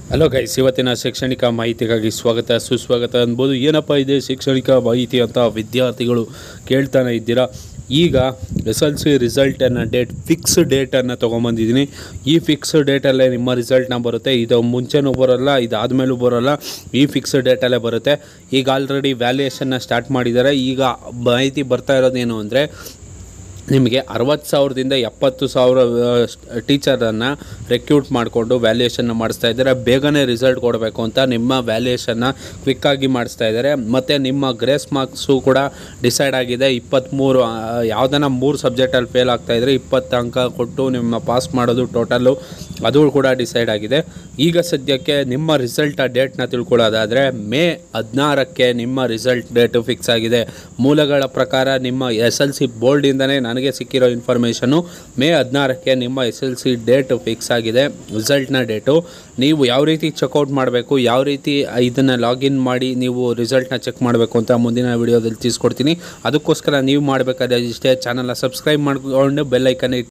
hello guys ಇವತ್ತಿನ ಶೈಕ್ಷಣಿಕ ಮಾಹಿತಿಗಾಗಿ ಸ್ವಾಗತ ಸುಸ್ವಾಗತ ಅನ್ಬೋದು ಏನಪ್ಪ ಇದೆ ಶೈಕ್ಷಣಿಕ ಮಾಹಿತಿ ಅಂತ ವಿದ್ಯಾರ್ಥಿಗಳು ಕೇಳ್ತಾನೆ ಇದ್ದೀರಾ ಈಗ ಎಸ್ ಎಲ್ ಸಿ ರಿಸಲ್ಟನ್ನು ಡೇಟ್ ಫಿಕ್ಸ್ ಡೇಟನ್ನು ತೊಗೊಂಬಂದಿದ್ದೀನಿ ಈ ಫಿಕ್ಸ್ ಡೇಟಲ್ಲೇ ನಿಮ್ಮ ರಿಸಲ್ಟ್ನ ಬರುತ್ತೆ ಇದು ಮುಂಚೆನೂ ಬರೋಲ್ಲ ಇದಾದಮೇಲೂ ಬರೋಲ್ಲ ಈ ಫಿಕ್ಸ್ ಡೇಟಲ್ಲೇ ಬರುತ್ತೆ ಈಗ ಆಲ್ರೆಡಿ ವ್ಯಾಲ್ಯೂಯೇಷನ್ನ ಸ್ಟಾರ್ಟ್ ಮಾಡಿದ್ದಾರೆ ಈಗ ಮಾಹಿತಿ ಬರ್ತಾ ಇರೋದೇನು ಅಂದರೆ ನಿಮಗೆ ಅರವತ್ತು ಸಾವಿರದಿಂದ ಎಪ್ಪತ್ತು ಸಾವಿರ ಟೀಚರನ್ನು ರೆಕ್ಯೂಟ್ ಮಾಡಿಕೊಂಡು ವ್ಯಾಲ್ಯೂಯೇಷನ್ನ ಮಾಡಿಸ್ತಾ ಇದ್ದಾರೆ ಬೇಗನೆ ರಿಸಲ್ಟ್ ಕೊಡಬೇಕು ಅಂತ ನಿಮ್ಮ ವ್ಯಾಲ್ಯೂಯೇಷನ್ನ ಕ್ವಿಕ್ಕಾಗಿ ಮಾಡಿಸ್ತಾ ಇದ್ದಾರೆ ಮತ್ತು ನಿಮ್ಮ ಗ್ರೇಸ್ ಮಾರ್ಕ್ಸು ಕೂಡ ಡಿಸೈಡ್ ಆಗಿದೆ ಇಪ್ಪತ್ತ್ಮೂರು ಯಾವುದನ್ನ ಮೂರು ಸಬ್ಜೆಕ್ಟಲ್ಲಿ ಫೇಲ್ ಆಗ್ತಾಯಿದ್ರೆ ಇಪ್ಪತ್ತು ಅಂಕ ಕೊಟ್ಟು ನಿಮ್ಮ ಪಾಸ್ ಮಾಡೋದು ಟೋಟಲ್ಲು ಅದು ಕೂಡ ಡಿಸೈಡ್ ಆಗಿದೆ ಈಗ ಸದ್ಯಕ್ಕೆ ನಿಮ್ಮ ರಿಸಲ್ಟ್ ಡೇಟ್ನ ತಿಳ್ಕೊಳ್ಳೋದಾದರೆ ಮೇ ಹದಿನಾರಕ್ಕೆ ನಿಮ್ಮ ರಿಸಲ್ಟ್ ಡೇಟು ಫಿಕ್ಸ್ ಆಗಿದೆ ಮೂಲಗಳ ಪ್ರಕಾರ ನಿಮ್ಮ ಎಸ್ ಎಲ್ ಸಿ ಬೋರ್ಡಿಂದನೇ ನನಗೆ ಸಿಕ್ಕಿರೋ ಇನ್ಫಾರ್ಮೇಷನು ಮೇ ಹದಿನಾರಕ್ಕೆ ನಿಮ್ಮ S L C date fix ಆಗಿದೆ ರಿಸಲ್ಟ್ನ ಡೇಟು ನೀವು ಯಾವ ರೀತಿ ಚೆಕ್ಔಟ್ ಮಾಡಬೇಕು ಯಾವ ರೀತಿ ಇದನ್ನು ಲಾಗಿನ್ ಮಾಡಿ ನೀವು ರಿಸಲ್ಟ್ನ ಚೆಕ್ ಮಾಡಬೇಕು ಅಂತ ಮುಂದಿನ ವಿಡಿಯೋದಲ್ಲಿ ತಿಳಿಸ್ಕೊಡ್ತೀನಿ ಅದಕ್ಕೋಸ್ಕರ ನೀವು ಮಾಡಬೇಕಾದ್ರೆ ಇಷ್ಟೇ ಚಾನಲ್ನ ಸಬ್ಸ್ಕ್ರೈಬ್ ಮಾಡಿಕೊಂಡು ಬೆಲ್ಲೈಕನ್